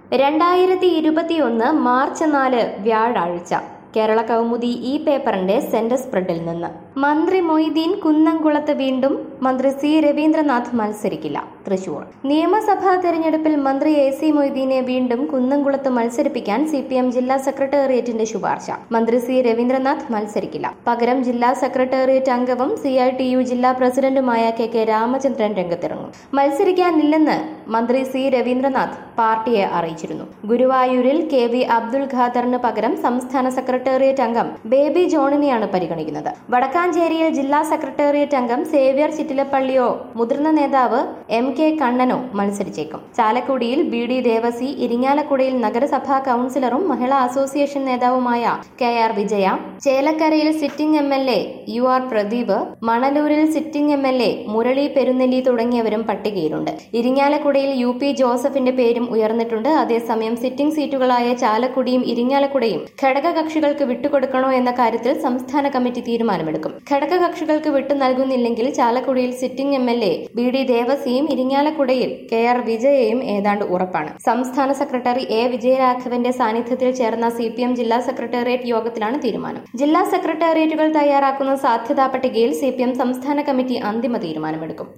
രണ്ടായിരത്തി ഇരുപത്തിയൊന്ന് മാർച്ച് നാല് വ്യാഴാഴ്ച കേരള കൗമുദി ഈ പേപ്പറിന്റെ സെന്റർ സ്പ്രെഡിൽ നിന്ന് മന്ത്രി മൊയ്തീൻ കുന്നംകുളത്ത് വീണ്ടും മന്ത്രി സി രവീന്ദ്രനാഥ് മത്സരിക്കില്ല തൃശൂർ നിയമസഭാ തെരഞ്ഞെടുപ്പിൽ മന്ത്രി എ സി മൊയ്തീനെ വീണ്ടും കുന്നംകുളത്ത് മത്സരിപ്പിക്കാൻ സി പി എം ജില്ലാ സെക്രട്ടേറിയറ്റിന്റെ ശുപാർശ മന്ത്രി സി രവീന്ദ്രനാഥ് മത്സരിക്കില്ല പകരം ജില്ലാ സെക്രട്ടേറിയറ്റ് അംഗവും സി ഐ ടി യു ജില്ലാ പ്രസിഡന്റുമായ കെ കെ രാമചന്ദ്രൻ രംഗത്തിറങ്ങും മത്സരിക്കാനില്ലെന്ന് മന്ത്രി സി രവീന്ദ്രനാഥ് പാർട്ടിയെ അറിയിച്ചിരുന്നു ഗുരുവായൂരിൽ കെ വി അബ്ദുൽ ഖാദറിന് പകരം സംസ്ഥാന സെക്രട്ടേറിയറ്റ് അംഗം ബേബി ജോണിനെയാണ് പരിഗണിക്കുന്നത് വടക്കാഞ്ചേരിയിൽ ജില്ലാ സെക്രട്ടേറിയറ്റ് അംഗം സേവ്യർ ചിറ്റിലപ്പള്ളിയോ മുതിർന്ന നേതാവ് എം കെ കണ്ണനോ മത്സരിച്ചേക്കും ചാലക്കുടിയിൽ ബി ഡി ദേവസി ഇരിങ്ങാലക്കുടയിൽ നഗരസഭാ കൌൺസിലറും മഹിളാ അസോസിയേഷൻ നേതാവുമായ കെ ആർ വിജയ ചേലക്കരയിൽ sitting M L A U R Pradeep മണലൂരിൽ sitting M L A Murali Perunnelli തുടങ്ങിയവരും പട്ടികയിലുണ്ട് ഇരിങ്ങാലക്കുടയിൽ യു പി ജോസഫിന്റെ പേരും ഉയർന്നിട്ടുണ്ട് അതേസമയം സിറ്റിംഗ് സീറ്റുകളായ ചാലക്കുടിയും ഇരിങ്ങാലക്കുടയും ഘടകകക്ഷികൾക്ക് വിട്ടുകൊടുക്കണോ എന്ന കാര്യത്തിൽ സംസ്ഥാന കമ്മിറ്റി തീരുമാനമെടുക്കും ഘടകകക്ഷികൾക്ക് വിട്ടു നൽകുന്നില്ലെങ്കിൽ ചാലക്കുടിയിൽ sitting M L A B D ദേവസിയും ഇരിങ്ങാലക്കുടയിൽ കെ ആർ വിജയയും ഏതാണ്ട് ഉറപ്പാണ് സംസ്ഥാന സെക്രട്ടറി എ വിജയരാഘവന്റെ സാന്നിധ്യത്തിൽ ചേർന്ന സി പി എം ജില്ലാ സെക്രട്ടേറിയറ്റ് യോഗത്തിലാണ് തീരുമാനം ജില്ലാ സെക്രട്ടേറിയറ്റുകൾ തയ്യാറാക്കുന്ന സാധ്യതാ പട്ടികയിൽ സി പി എം സംസ്ഥാന കമ്മിറ്റി അന്തിമ തീരുമാനമെടുക്കും